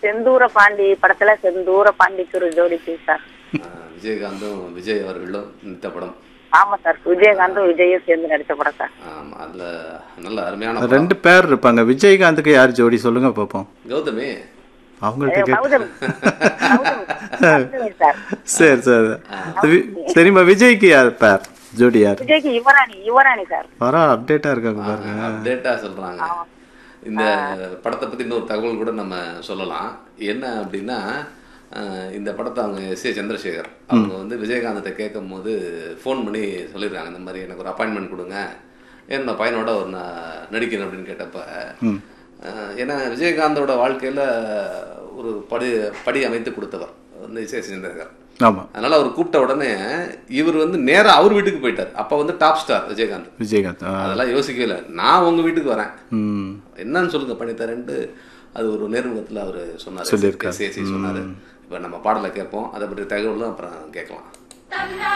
செந்தூர பாண்டி படத்துல செந்தூர பாண்டிக்கு ஒரு ஜோடிக்கு சார் ஆஹ் விஜயகாந்தும் விஜய் அவர்களும் இந்த படம் ஆமா சார் விஜயகாந்தும் விஜயும் சேர்ந்து நடிச்ச படம் சார் ஆமா அதுல நல்ல அருமையான படம். ரெண்டு பேர் இருப்பாங்க விஜயகாந்துக்கு யார் ஜோடி சொல்லுங்க பார்ப்போம் கௌதமி அவங்கள்ட்ட கேட்டு கௌதமி கௌதமி. கௌதமி சார் சரி சரி வி- சரிம்மா விஜய்க்கு யார் பேர் ஜோடி யார் விஜய்க்கு யுவராணி யுவராணி சார் வர அப்டேட்டா இருக்காங்க பாருங்க அப்டேட்டா சொல்றாங்க இந்த படத்தை பத்தி இன்னொரு தகவல் கூட நம்ம சொல்லலாம் என்ன அப்படின்னா ஆஹ் இந்த படத்தை அவங்க எஸ் ஏ சந்திரசேகர் அவங்க வந்து விஜயகாந்தை கேட்கும் போது ஃபோன் பண்ணி சொல்லிடுறாங்க இந்த மாதிரி எனக்கு ஒரு அப்பாயின்மெண்ட் கொடுங்க என்னோட பையனோட ஒரு நான் நடிக்கணும் அப்படின்னு கேட்டப்ப ஆஹ் ஏன்னா விஜயகாந்தோட வாழ்க்கையில ஒரு படி படி அமைத்து கொடுத்தவர் வந்து எஸ் ஏ சந்திரசேகர் ஆமா அதனால அவர் கூப்பிட்ட உடனே இவர் வந்து நேரா அவர் வீட்டுக்கு போயிட்டார் அப்ப வந்து டாப் ஸ்டார் விஜயகாந்த் விஜயகாந்த் ஆ. அதெல்லாம் யோசிக்கவே இல்லை நான் உங்க வீட்டுக்கு வரேன் ம் என்னன்னு சொல்லுங்க பண்ணித்தரேன்ட்டு அது ஒரு நேர்முகத்தில் அவர் சொன்னார் சொல்லியிருக்காரு. சேசி சொன்னார் இப்போ நம்ம பாடலை கேட்போம் அதை பற்றி தகவலும் அப்புறம் கேட்கலாம்